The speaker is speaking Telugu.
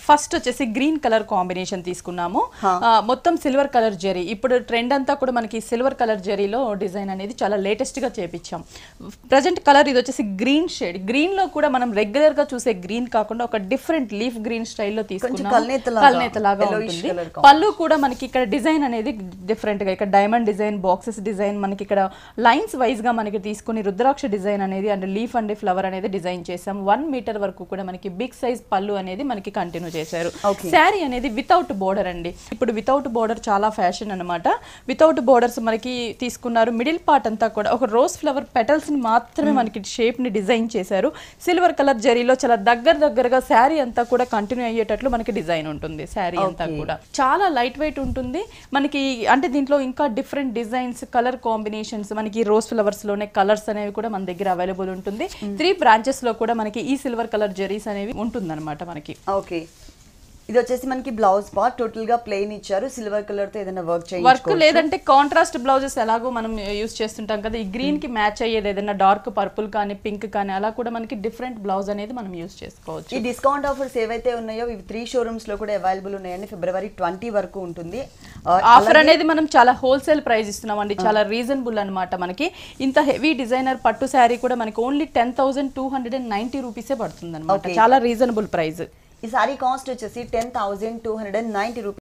ఫస్ట్ వచ్చేసి గ్రీన్ కలర్ కాంబినేషన్ తీసుకున్నాము ఆ, మొత్తం సిల్వర్ కలర్ జెరీ ఇప్పుడు ట్రెండ్ అంతా కూడా మనకి సిల్వర్ కలర్ జెరీలో డిజైన్ అనేది చాలా లేటెస్ట్ గా చేపించాం ప్రజెంట్ కలర్ ఇది వచ్చేసి గ్రీన్ షేడ్ గ్రీన్ లో కూడా మనం రెగ్యులర్ గా చూసే గ్రీన్ కాకుండా ఒక డిఫరెంట్ లీఫ్ గ్రీన్ స్టైల్లో తీసుకున్నాం కల్నేతలాగా, కల్నేతలాగా yellowish ఉంటుంది colour పళ్ళు కూడా మనకి ఇక్కడ డిజైన్ అనేది డిఫరెంట్ గా ఇక్కడ డైమండ్ డిజైన్ బాక్సెస్ డిజైన్ మనకి ఇక్కడ లైన్స్ వైజ్ గా మనకి తీసుకుని రుద్రాక్ష డిజైన్ అనేది అండ్ లీఫ్ అండ్ ఫ్లవర్ అనేది డిజైన్ చేసాం వన్ మీటర్ వరకు కూడా మనకి బిగ్ సైజ్ పళ్ళు అనేది మనకి కంటిన్యూ చేశారు Okay. శారీ అనేది వితౌట్ బోర్డర్ అండి ఇప్పుడు వితౌట్ బోర్డర్ చాలా ఫ్యాషన్ అన్నమాట వితౌట్ బోర్డర్స్ మనకి తీసుకున్నారు మిడిల్ పార్ట్ అంతా కూడా ఒక రోజ్ ఫ్లవర్ పెటల్స్ ని మాత్రమే మనకి షేప్ ని డిజైన్ చేశారు సిల్వర్ కలర్ జరీలో చాలా దగ్గర దగ్గరగా శారీ అంతా కూడా కంటిన్యూ అయ్యేటట్లు మనకి డిజైన్ ఉంటుంది శారీ అంతా Okay. కూడా చాలా లైట్ వెయిట్ ఉంటుంది మనకి అంటే దీంట్లో ఇంకా డిఫరెంట్ డిజైన్స్ కలర్ కాంబినేషన్స్ మనకి రోజ్ ఫ్లవర్స్ లోనే కలర్స్ అనేవి కూడా మన దగ్గర అవైలబుల్ ఉంటుంది త్రీ బ్రాంచెస్ లో కూడా మనకి ఈ సిల్వర్ కలర్ జరీస్ అనేవి ఉంటుందన్నమాట మనకి ఓకే ఇది వచ్చేసి మనకి బ్లౌజ్ పార్ట్ టోటల్ గా ప్లెయిన్ ఇచ్చారు సిల్వర్ కలర్ తో ఏదైనా వర్క్ వర్క్ చేయించుకోవచ్చు లేదంటే కాంట్రాస్ట్ బ్లౌజెస్ ఎలాగో మనం యూస్ చేస్తుంటాం కదా ఈ గ్రీన్ కి మ్యాచ్ అయ్యేది ఏదైనా డార్క్ పర్పుల్ కానీ పింక్ కానీ అలా కూడా మనకి డిఫరెంట్ బ్లౌజ్ అనేది మనం యూస్ చేసుకోవచ్చు ఈ డిస్కౌంట్ ఆఫర్స్ ఏవైతే ఉన్నాయో ఇవి త్రీ షోరూమ్స్ లో కూడా అవైలబుల్ ఉన్నాయండి ఫిబ్రవరి ట్వంటీ వరకు ఉంటుంది ఆ, ఆఫర్ అనేది మనం చాలా హోల్సేల్ ప్రైస్ ఇస్తున్నాం అండి చాలా రీజనబుల్ అన్నమాట మనకి ఇంత హెవీ డిజైనర్ పట్టు శారీ కూడా మనకి only ten thousand two hundred and ninety రూపీసే పడుతుంది అనమాట Okay. చాలా రీజనబుల్ ప్రైస్ ఈ సారీ కాస్ట్ వచ్చేసి ten thousand two hundred and ninety rupees